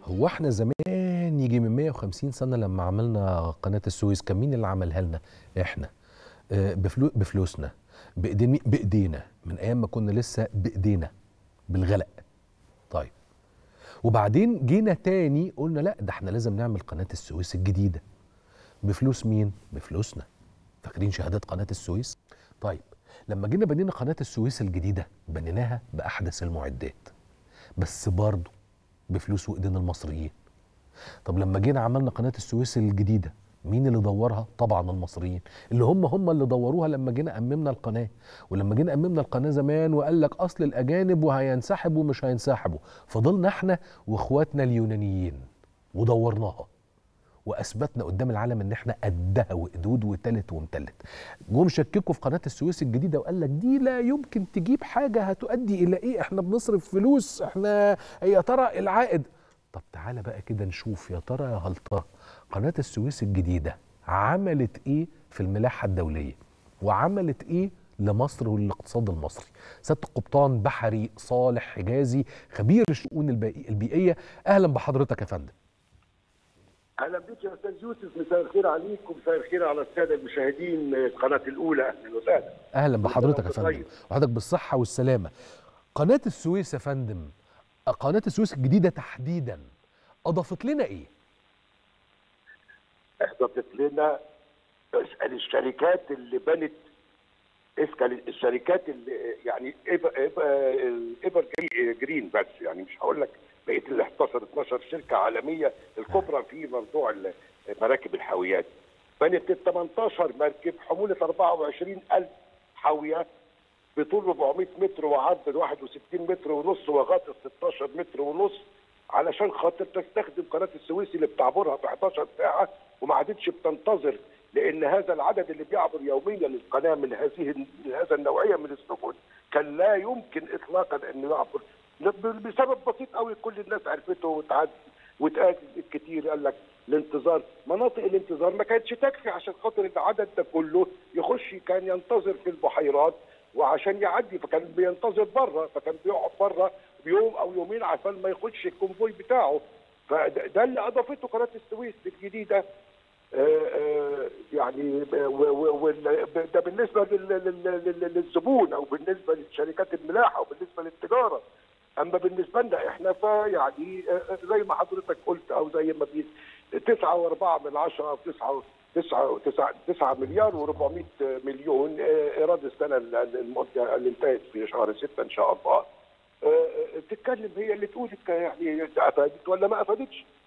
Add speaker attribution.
Speaker 1: هو احنا زمان يجي من 150 سنة لما عملنا قناة السويس كان مين اللي عملها لنا؟ احنا آه، بفلو بفلوسنا بايدين مين؟ بايدينا من ايام ما كنا لسه بايدينا بالغلق طيب وبعدين جينا تاني قلنا لا ده احنا لازم نعمل قناة السويس الجديدة بفلوس مين؟ بفلوسنا فاكرين شهادات قناة السويس؟ طيب لما جينا بنينا قناة السويس الجديدة بنيناها بأحدث المعدات بس برضه بفلوس وايدين المصريين طب لما جينا عملنا قناه السويس الجديده مين اللي دورها طبعا المصريين اللي هم هم اللي دوروها لما جينا اممنا القناه ولما جينا اممنا القناه زمان وقال لك اصل الاجانب وهينسحبوا ومش هينسحبوا فضلنا احنا واخواتنا اليونانيين ودورناها واثبتنا قدام العالم ان احنا قدها وقدود وتلت ومتلت جم شككوا في قناه السويس الجديده وقال لك دي لا يمكن تجيب حاجه هتؤدي الى ايه احنا بنصرف فلوس احنا يا ترى العائد طب تعالى بقى كده نشوف يا ترى يا هلطه قناه السويس الجديده عملت ايه في الملاحه الدوليه وعملت ايه لمصر والاقتصاد المصري سياده القبطان بحري صالح حجازي خبير الشؤون البيئي- البيئيه اهلا بحضرتك يا فندم
Speaker 2: اهلا بك يا استاذ يوسف مساء الخير عليك ومساء الخير على الساده المشاهدين القناه الاولى اهلا وسهلا
Speaker 1: اهلا بحضرتك يا
Speaker 2: وأنت
Speaker 1: فندم
Speaker 2: طيب.
Speaker 1: وحضرتك بالصحه والسلامه قناه السويس يا فندم قناه السويس الجديده تحديدا اضافت لنا ايه
Speaker 2: احضرت لنا اسال الشركات اللي بنت اسال الشركات اللي يعني إيبر, إيبر جري- جرين بس يعني مش هقول لك بقيه ال 11 12 شركه عالميه الكبرى في موضوع ال- مراكب الحاويات بنت ال 18 مركب حموله 24000 حاويه بطول 400 متر وعرض 61 متر ونص وغطس 16 متر ونص علشان خاطر تستخدم قناه السويس اللي بتعبرها في 11 ساعه وما عادتش بتنتظر لان هذا العدد اللي بيعبر يوميا القناه من هذه من هذا النوعيه من السفن كان لا يمكن اطلاقا انه يعبر بسبب بسيط قوي كل الناس عرفته وتعد واتقال كتير قال لك الانتظار مناطق الانتظار ما كانتش تكفي عشان خاطر العدد ده كله يخش كان ينتظر في البحيرات وعشان يعدي فكان بينتظر بره فكان بيقعد بره بيوم او يومين عشان ما يخش الكونفوي بتاعه فده ده اللي اضافته قناه السويس الجديده آه، آه، يعني آه، و- و- وال- ده بالنسبه لل- لل- لل- للزبون او بالنسبه لشركات الملاحه وبالنسبه للتجاره اما بالنسبه لنا احنا فيعني آه، آه، زي ما حضرتك قلت او زي ما بي 9.4 من 10 او 9 9 9 9 مليار و400 مليون آه، ايراد السنه ال- ال- المده اللي انتهت في شهر 6 ان شاء الله آه، آه، تتكلم هي اللي تقول يعني افادت ولا ما افادتش